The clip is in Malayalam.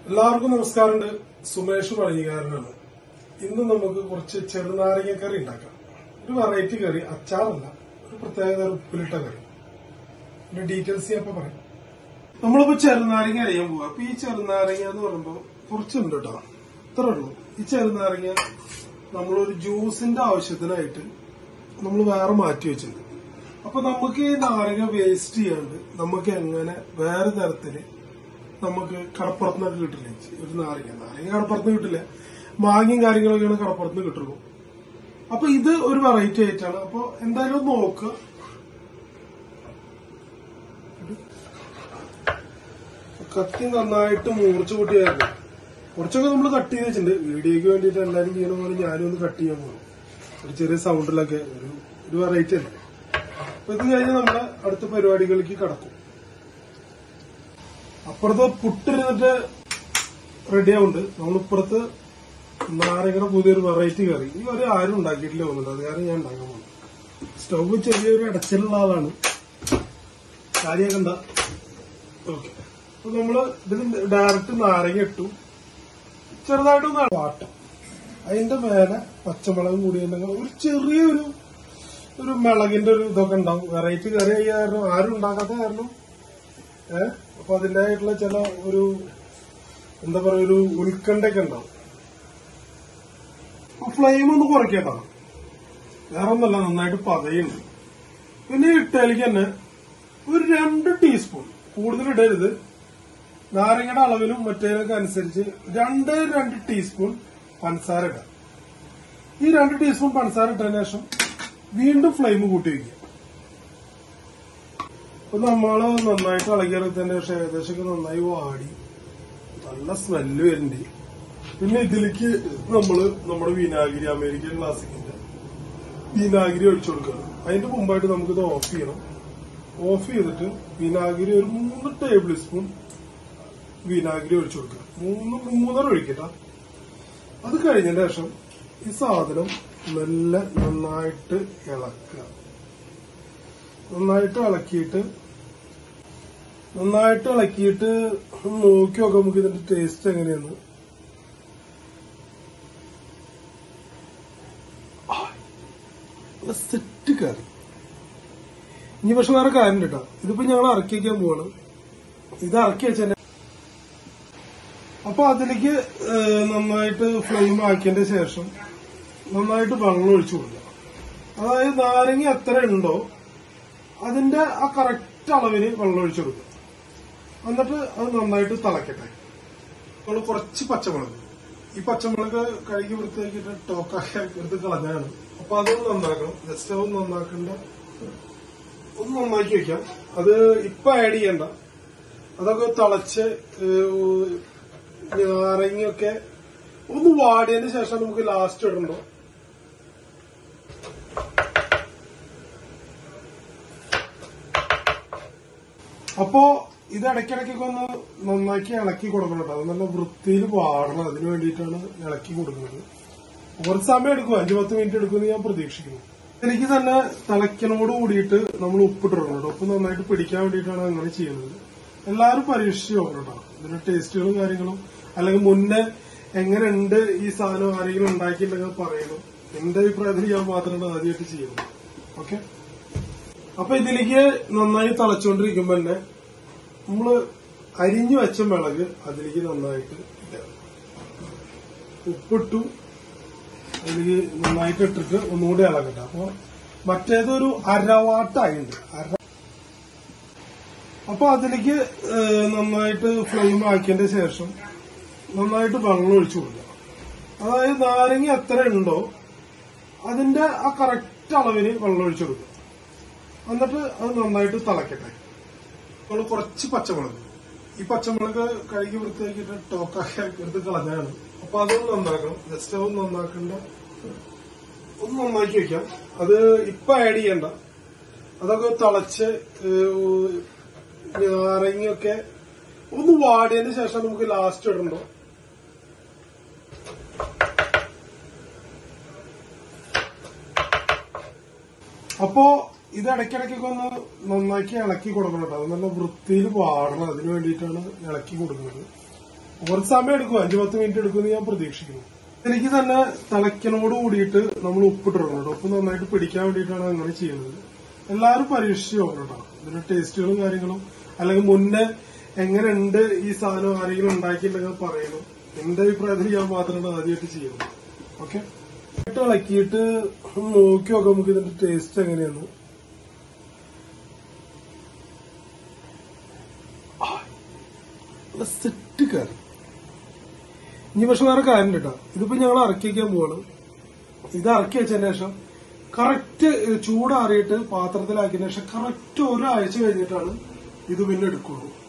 എല്ലാവർക്കും നമസ്കാരമുണ്ട് സുമേഷ് പഴഞ്ഞിക്കാരനാണ് ഇന്ന് നമുക്ക് കുറച്ച് ചെറുനാരങ്ങ കറി ഉണ്ടാക്കാം ഒരു വെറൈറ്റി കറി അച്ചാറല്ല ഒരു പ്രത്യേകത ഉപ്പിലിട്ട കറി ഇതിന്റെ ഡീറ്റെയിൽസ് ഞാൻ ഇപ്പൊ പറയാം നമ്മളിപ്പോ ചെറുനാരങ്ങ അറിയാൻ പോവാ അപ്പൊ ഈ ചെറുനാരങ്ങ എന്ന് പറയുമ്പോ കുറച്ചുണ്ട് കേട്ടോ ഇത്ര ഉള്ളൂ ഈ ചെറുനാരങ്ങ നമ്മളൊരു ജ്യൂസിന്റെ ആവശ്യത്തിനായിട്ട് നമ്മൾ വേറെ മാറ്റി വെച്ചിട്ടുണ്ട് അപ്പൊ നമുക്ക് ഈ നാരങ്ങ വേസ്റ്റ് ചെയ്യാണ്ട് നമുക്ക് എങ്ങനെ വേറെ തരത്തില് നമുക്ക് കടപ്പുറത്തുനിന്നൊക്കെ കിട്ടില്ല ഒരു നാരങ്ങ നാരങ്ങ കടപ്പുറത്ത് കിട്ടില്ല മാങ്ങയും കാര്യങ്ങളൊക്കെയാണ് കടപ്പുറത്ത് കിട്ടുള്ളൂ അപ്പൊ ഇത് ഒരു വെറൈറ്റി ആയിട്ടാണ് അപ്പൊ എന്തായാലും ഒന്ന് നോക്കുക കത്തി നന്നായിട്ട് മൂർച്ച കൂട്ടിയായിരുന്നു കുറച്ചൊക്കെ നമ്മൾ കട്ട് ചെയ്ത് വെച്ചിട്ടുണ്ട് വീഡിയോക്ക് വേണ്ടിയിട്ട് എല്ലാവരും ചെയ്യണ പോലെ ഞാനും ഒന്ന് കട്ട് ചെയ്യാൻ പോകും ഒരു ചെറിയ സൗണ്ടിലൊക്കെ ഒരു ഒരു വെറൈറ്റി അല്ലേ അപ്പൊ ഇത് കഴിഞ്ഞ് നമ്മുടെ അടുത്ത പരിപാടികളിലേക്ക് കടക്കും അപ്പുറത്ത് പുട്ടിരുന്നിട്ട് റെഡി ആവുന്നുണ്ട് നമ്മളിപ്പുറത്ത് നാരങ്ങയുടെ പുതിയൊരു വെറൈറ്റി കറി ഈ ഒരു ആരും ഉണ്ടാക്കിയിട്ടില്ല തോന്നുന്നുണ്ട് അത് കാരണം ഞാൻ ഉണ്ടാക്കാൻ പോകുന്നു സ്റ്റൗവ് ചെറിയൊരു അടച്ചിലുള്ള ആളാണ് കാര്യമൊക്കെ എന്താ ഓക്കെ അപ്പൊ നമ്മള് ഇതിൽ ഡയറക്റ്റ് നാരങ്ങ ഇട്ടു ചെറുതായിട്ടൊന്ന് വാട്ടം അതിന്റെ മേലെ പച്ചമുളകും കൂടി ഉണ്ടെങ്കിൽ ഒരു ചെറിയൊരു ഒരു മിളകിന്റെ ഒരു ഇതൊക്കെ ഉണ്ടാവും വെറൈറ്റി കറി ആയ കാരണം ആരും ഉണ്ടാക്കാത്ത കാരണം ഏഹ് അപ്പൊ അതിന്റേതായിട്ടുള്ള ചില ഒരു എന്താ പറയാ ഒരു ഉത്കണ്ഠയൊക്കെ ഉണ്ടാവും ഫ്ലെയിം ഒന്ന് കുറയ്ക്കട്ടോ വേറെ ഒന്നല്ല നന്നായിട്ട് പതയുണ്ട് പിന്നെ ഈ ഇട്ടയിലേക്ക് തന്നെ ഒരു രണ്ട് ടീസ്പൂൺ കൂടുതൽ ഇടരുത് നാരങ്ങയുടെ അളവിലും മറ്റേതൊക്കെ അനുസരിച്ച് രണ്ട് രണ്ട് ടീസ്പൂൺ പഞ്ചസാര ഇടാം ഈ രണ്ട് ടീസ്പൂൺ പഞ്ചസാര ഇട്ടതിന് ശേഷം വീണ്ടും ഫ്ലെയിം കൂട്ടി വയ്ക്കുക അപ്പൊ നമ്മള് നന്നായിട്ട് ഇളകിയിറത്തതിന് ശേഷം ഏകദേശം നന്നായി വാടി നല്ല സ്മെല്ല് വരുന്നുണ്ട് പിന്നെ ഇതിലേക്ക് നമ്മള് നമ്മുടെ വിനാഗിരി അമേരിക്കൻ ക്ലാസിക്കിന്റെ വിനാഗിരി ഒഴിച്ചു കൊടുക്കണം അതിന്റെ മുമ്പായിട്ട് നമുക്കിത് ഓഫ് ചെയ്യണം ഓഫ് ചെയ്തിട്ട് വിനാഗിരി ഒരു മൂന്ന് ടേബിൾ സ്പൂൺ വിനാഗിരി ഒഴിച്ചു കൊടുക്കുക മൂന്ന് മൂന്നര ഒഴിക്കട്ട അത് കഴിഞ്ഞതിന് ശേഷം ഈ സാധനം നല്ല നന്നായിട്ട് ഇളക്കുക നന്നായിട്ട് ഇളക്കിയിട്ട് നന്നായിട്ട് ഇളക്കിയിട്ട് ഒന്ന് നോക്കി നോക്കാം നമുക്ക് ഇതിന്റെ ടേസ്റ്റ് എങ്ങനെയാണ് സെറ്റ് കറി ഇനി പക്ഷെ വേറെ കാര്യം കേട്ടോ ഇതിപ്പോ ഞങ്ങൾ ഇറക്കി വയ്ക്കാൻ പോവാണ് ഇത് ഇറക്കി വെച്ചതിന്റെ അപ്പൊ അതിലേക്ക് ഏഹ്, നന്നായിട്ട് ഫ്ലെയിം ആക്കിയതിന്റെ ശേഷം നന്നായിട്ട് വെള്ളം ഒഴിച്ചു കൊടുക്കുക അതായത് നാരങ്ങ എത്ര ഉണ്ടോ അതിന്റെ ആ കറക്റ്റ് അളവിന് വെള്ളം ഒഴിച്ചു കൊടുക്കുക എന്നിട്ട് അത് നന്നായിട്ട് തിളക്കട്ടെ നമ്മൾ കുറച്ച് പച്ചമുളക് ഈ പച്ചമുളക് കഴുകി വൃത്തിയാക്കിയിട്ട് ടോക്കാക്കി എടുത്ത് കളഞ്ഞാണ് അപ്പൊ അതൊന്ന് നന്നാക്കണം ജസ്റ്റ് ഒന്ന് നന്നാക്കണ്ട ഒന്ന് നന്നാക്കി വെക്കാം അത് ഇപ്പൊ ആഡ് ചെയ്യണ്ട അതൊക്കെ തിളച്ച് ഏഹ്, നാരങ്ങയൊക്കെ ഒന്ന് വാടിയതിന് ശേഷം നമുക്ക് ലാസ്റ്റ് ഇടണ്ടോ അപ്പോ ഇത് ഇടയ്ക്കിടയ്ക്കൊക്കെ ഒന്ന് നന്നാക്കി ഇളക്കി കൊടുക്കണം കേട്ടോ അത് നല്ല വൃത്തിയിൽ വാടണം അതിന് വേണ്ടിയിട്ടാണ് ഇളക്കി കൊടുക്കുന്നത് കുറച്ച് സമയം എടുക്കും അഞ്ചു പത്ത് മിനിറ്റ് എടുക്കുമെന്ന് ഞാൻ പ്രതീക്ഷിക്കുന്നു എനിക്ക് തന്നെ തിളയ്ക്കനോട് കൂടിയിട്ട് നമ്മൾ ഉപ്പിട്ടിടണം കേട്ടോ ഉപ്പ് നന്നായിട്ട് പിടിക്കാൻ വേണ്ടിയിട്ടാണ് അങ്ങനെ ചെയ്യുന്നത് എല്ലാവരും പരീക്ഷിച്ച് നോക്കണം കേട്ടോ ഇതിന്റെ ടേസ്റ്റുകളും കാര്യങ്ങളും അല്ലെങ്കിൽ മുന്നേ എങ്ങനെയുണ്ട് ഈ സാധനം ആരെങ്കിലും ഉണ്ടാക്കിയിട്ടുണ്ടെങ്കിൽ പറയണം എന്റെ അഭിപ്രായത്തിൽ ഞാൻ മാത്രമാണ് ആദ്യമായിട്ട് ചെയ്യുന്നത് ഓക്കെ അപ്പൊ ഇതിലേക്ക് നന്നായി തിളച്ചുകൊണ്ടിരിക്കുമ്പോ തന്നെ നമ്മള് അരിഞ്ഞു വെച്ച മിളക് അതിലേക്ക് നന്നായിട്ട് ഇടുക ഉപ്പിട്ടു അതിലേക്ക് നന്നായിട്ട് ഇട്ടിട്ട് ഒന്നുകൂടി ഇളകട്ടെ അപ്പൊ മറ്റേതൊരു അരവാട്ടായിണ്ട് അര അപ്പൊ അതിലേക്ക് ഏഹ്, നന്നായിട്ട് ഫ്ലെയിം ആക്കിയതിന്റെ ശേഷം നന്നായിട്ട് വെള്ളം ഒഴിച്ചു കൊടുക്കുക അതായത് നാരങ്ങ എത്ര ഉണ്ടോ അതിന്റെ ആ കറക്റ്റ് അളവിന് വെള്ളം ഒഴിച്ചു കൊടുക്കുക എന്നിട്ട് അത് നന്നായിട്ട് തിളക്കട്ടെ നമ്മൾ കുറച്ച് പച്ചമുളക് ഈ പച്ചമുളക് കഴുകി വൃത്തിയാക്കിയിട്ട് ടോക്കാക്കി എടുത്ത് കളഞ്ഞാണ് അപ്പൊ അതൊന്ന് നന്നാക്കണം ജസ്റ്റ് ഒന്ന് നന്നാക്കണ്ട ഒന്ന് നന്നാക്കി വെക്കാം അത് ഇപ്പൊ ആഡ് ചെയ്യണ്ട അതൊക്കെ തിളച്ച് ഏഹ്, നാരങ്ങയൊക്കെ ഒന്ന് വാടിയതിന് ശേഷം നമുക്ക് ലാസ്റ്റ് ഇടണ്ടോ അപ്പോ ഇത് ഇടയ്ക്കിടയ്ക്കൊക്കെ ഒന്ന് നന്നാക്കി ഇളക്കി കൊടുക്കണം കേട്ടോ അത് നല്ല വൃത്തിയിൽ വാടണം അതിന് വേണ്ടിയിട്ടാണ് ഇളക്കി കൊടുക്കുന്നത് കുറച്ച് സമയം എടുക്കും അഞ്ചു പത്ത് മിനിറ്റ് എടുക്കുമെന്ന് ഞാൻ പ്രതീക്ഷിക്കുന്നു എനിക്ക് തന്നെ തിളയ്ക്കലോട് കൂടിയിട്ട് നമ്മൾ ഉപ്പിട്ടിടണം കേട്ടോ ഉപ്പ് നന്നായിട്ട് പിടിക്കാൻ വേണ്ടിയിട്ടാണ് അങ്ങനെ ചെയ്യുന്നത് എല്ലാവരും പരീക്ഷിച്ച് നോക്കണം കേട്ടോ ഇതിന്റെ ടേസ്റ്റുകളും കാര്യങ്ങളും അല്ലെങ്കിൽ മുന്നേ എങ്ങനെയുണ്ട് ഈ സാധനം ആരെങ്കിലും ഉണ്ടാക്കിയിട്ടുണ്ടെങ്കിൽ പറയണം എന്റെ അഭിപ്രായത്തിൽ ഞാൻ മാത്രമാണ് ആദ്യമായിട്ട് ചെയ്യുന്നത് ഓക്കെ ഇളക്കിയിട്ട് ഒന്ന് നോക്കി നോക്കാം നമുക്ക് ഇതിന്റെ ടേസ്റ്റ് എങ്ങനെയാണ് സെറ്റ് കയറി ഇനി പക്ഷെ വേറെ കാര്യം കേട്ടോ ഇതിപ്പോ ഞങ്ങൾ ഇറക്കി വയ്ക്കാൻ പോവാണ് ഇത് ഇറക്കി വെച്ചതിന് ശേഷം കറക്റ്റ് ചൂടാറിയിട്ട് പാത്രത്തിലാക്കിയതിനു ശേഷം കറക്റ്റ് ഒരാഴ്ച കഴിഞ്ഞിട്ടാണ് ഇത് പിന്നെ എടുക്കുള്ളൂ